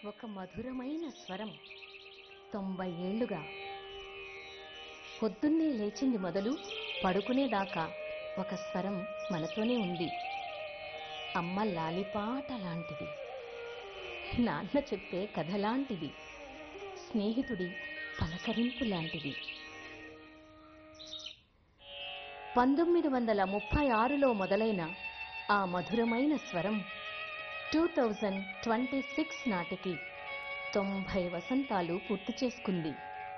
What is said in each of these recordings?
ఒక మధురమైన స్వరం తొంభై ఏళ్లుగా పొద్దున్నే లేచింది మొదలు పడుకునేదాకా ఒక స్వరం మనతోనే ఉంది అమ్మ లాలిపాట లాంటిది నాన్న చెప్పే కథ లాంటిది స్నేహితుడి పలకరింపు లాంటిది పంతొమ్మిది వందల ముప్పై ఆరులో మొదలైన ఆ మధురమైన స్వరం టూ థౌజండ్ ట్వంటీ సిక్స్ నాటికి తొంభై వసంతాలు పూర్తి చేసుకుంది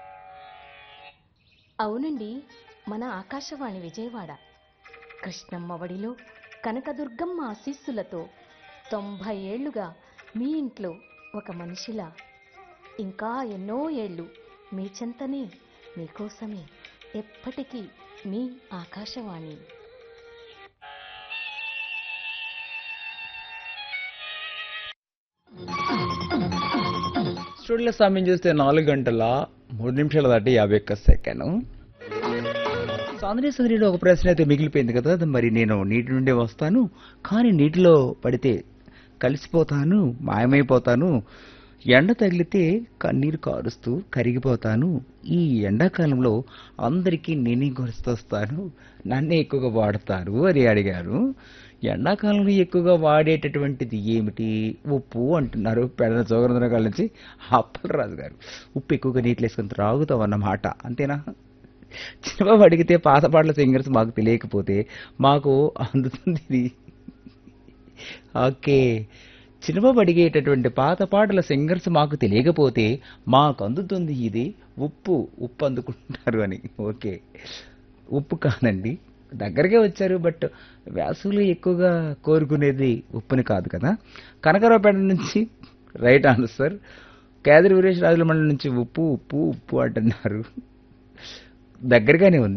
అవునండి మన ఆకాశవాణి విజయవాడ కృష్ణమ్మ వడిలో కనకదుర్గమ్మ ఆశీస్సులతో తొంభై ఏళ్లుగా మీ ఇంట్లో ఒక మనిషిలా ఇంకా ఎన్నో ఏళ్ళు మీ చెంతనే మీకోసమే ఎప్పటికీ మీ ఆకాశవాణి స్టూడియోలో సమయం చూస్తే నాలుగు గంటల మూడు నిమిషాల దాటి యాభై ఒక్క సెకండ్ సాంద్రీ సదరిలో ఒక ప్రశ్న అయితే మిగిలిపోయింది కదా అది మరి నేను నీటి నుండే వస్తాను కానీ నీటిలో పడితే కలిసిపోతాను మాయమైపోతాను ఎండ తగిలితే కన్నీరు కారుస్తూ కరిగిపోతాను ఈ ఎండాకాలంలో అందరికీ నేనే గుర్తొస్తాను నన్నే ఎక్కువగా వాడతారు అని అడిగారు ఎండాకాలంలో ఎక్కువగా వాడేటటువంటిది ఏమిటి ఉప్పు అంటున్నారు పెడన జోగరంధ్ర నుంచి అప్పలరాజు గారు ఉప్పు ఎక్కువగా నీటిలో వేసుకొని త్రాగుతాం అన్నమాట అంతేనా చిన్నబాబు అడిగితే పాత పాటల సింగర్స్ మాకు తెలియకపోతే మాకు అందుతుంది ఇది ఓకే చిన్నబాబు అడిగేటటువంటి పాత పాటల సింగర్స్ మాకు తెలియకపోతే మాకు అందుతుంది ఇది ఉప్పు ఉప్పు అందుకుంటారు అని ఓకే ఉప్పు కాదండి దగ్గరకే వచ్చారు బట్ వేసవిలో ఎక్కువగా కోరుకునేది ఉప్పుని కాదు కదా కనకరావుపేట నుంచి రైట్ ఆన్సర్ కేదరి వీరేష్ రాజుల మండలి నుంచి ఉప్పు ఉప్పు ఉప్పు అంటున్నారు దగ్గరగానే ఉంది